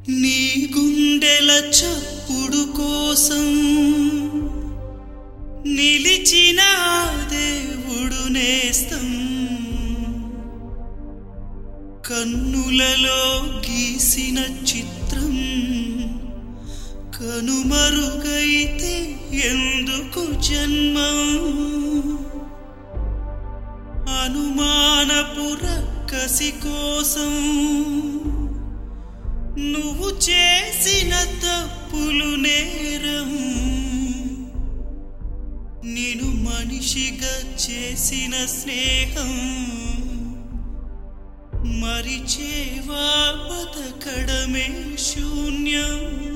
నీ గుండెల చప్పుడు కోసం నిలిచిన ఆ దేవుడు నేస్తం కన్నులలో గీసిన చిత్రం కనుమరుగైతే ఎందుకు జన్మం అనుమానపు రక్కసి కోసం నువ్వు చేసిన తప్పులు నేరం నేను మనిషిగా చేసిన స్నేహం మరిచేవా బతకడమే శూన్యం